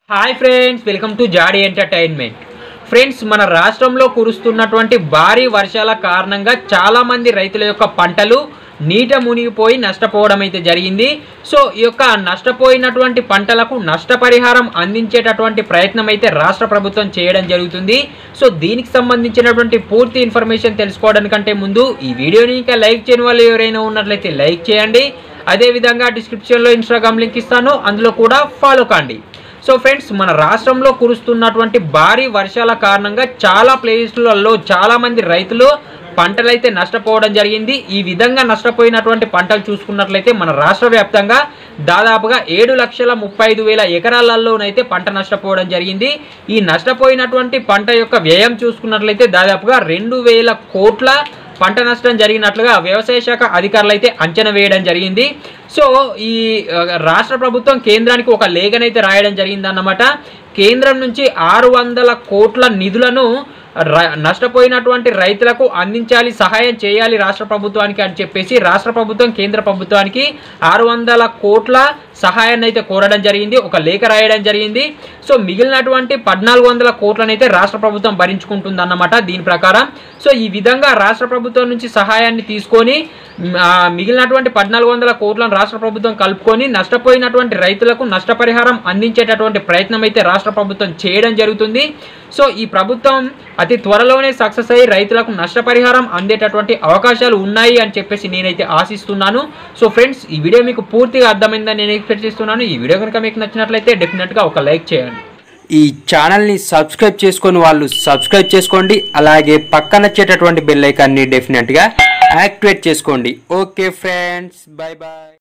hi friends welcome to Jaadi entertainment friends మన రాష్ట్రంలో కురుస్తున్నటువంటి భారీ వర్షాల కారణంగా చాలామంది రైతుల యొక్క పంటలు నీట మునిగిపోయి నష్టపోవడం అయితే జరిగింది సో ఈ యొక్క నష్టపోయినటువంటి పంటలకు నష్టపరిహారం అందించేటటువంటి ప్రయత్నం అయితే రాష్ట్ర ప్రభుత్వం చేయడం జరుగుతుంది సో దీనికి సంబంధించినటువంటి పూర్తి ఇన్ఫర్మేషన్ తెలుసుకోవడానికంటే ముందు ఈ వీడియోని ఇంకా లైక్ చేయని వాళ్ళు ఎవరైనా ఉన్నట్లయితే లైక్ చేయండి అదేవిధంగా డిస్క్రిప్షన్లో ఇన్స్టాగ్రామ్ లింక్ ఇస్తాను అందులో కూడా ఫాలో కాండి సో ఫ్రెండ్స్ మన రాష్ట్రంలో కురుస్తున్నటువంటి భారీ వర్షాల కారణంగా చాలా ప్లేస్లలో చాలా మంది రైతులు పంటలైతే నష్టపోవడం జరిగింది ఈ విధంగా నష్టపోయినటువంటి పంటలు చూసుకున్నట్లయితే మన రాష్ట్ర వ్యాప్తంగా దాదాపుగా ఏడు లక్షల ముప్పై ఐదు వేల ఎకరాలలోనైతే పంట నష్టపోవడం జరిగింది ఈ నష్టపోయినటువంటి పంట యొక్క వ్యయం చూసుకున్నట్లయితే దాదాపుగా రెండు వేల కోట్ల పంట నష్టం జరిగినట్లుగా వ్యవసాయ శాఖ అధికారులు అయితే అంచనా వేయడం జరిగింది సో ఈ ఆ, రాష్ట్ర ప్రభుత్వం కేంద్రానికి ఒక లేఖనైతే రాయడం జరిగిందన్నమాట కేంద్రం నుంచి ఆరు వందల కోట్ల నిధులను ర- నష్టపోయినటువంటి రైతులకు అందించాలి సహాయం చేయాలి రాష్ట్ర ప్రభుత్వానికి అని చెప్పేసి రాష్ట్ర ప్రభుత్వం కేంద్ర ప్రభుత్వానికి ఆరు వందల కోట్ల సహాయాన్ని అయితే కోరడం జరిగింది ఒక లేఖ రాయడం జరిగింది సో మిగిలినటువంటి పద్నాలుగు వందల కోట్లను అయితే రాష్ట్ర ప్రభుత్వం భరించుకుంటుంది అన్నమాట దీని ప్రకారం సో ఈ విధంగా రాష్ట్ర ప్రభుత్వం నుంచి సహాయాన్ని తీసుకొని మ్, ఆ, మిగిలినటువంటి పద్నాలుగు వందల కోట్లను రాష్ట్ర ప్రభుత్వం కలుపుకొని నష్టపోయినటువంటి రైతులకు నష్టపరిహారం అందించేటటువంటి ప్రయత్నం అయితే రాష్ట్ర ప్రభుత్వం చేయడం జరుగుతుంది సో ఈ ప్రభుత్వం అతి త్వరలోనే సక్సెస్ అయ్యి రైతులకు నష్టపరిహారం అందేటటువంటి అవకాశాలు ఉన్నాయి అని చెప్పేసి నేనైతే ఆశిస్తున్నాను సో ఫ్రెండ్స్ ఈ వీడియో మీకు పూర్తిగా అర్థమైందని నేను ఎక్స్పెక్ట్ చేస్తున్నాను ఈ వీడియో కనుక మీకు నచ్చినట్లయితే డెఫినెట్గా ఒక లైక్ చేయండి ఈ ఛానల్ని సబ్స్క్రైబ్ చేసుకొని వాళ్ళు సబ్స్క్రైబ్ చేసుకోండి అలాగే పక్కన వచ్చేటటువంటి బెల్ ఐకాన్ని డెఫినెట్గా యాక్టివేట్ చేసుకోండి ఓకే ఫ్రెండ్స్ బాయ్ బాయ్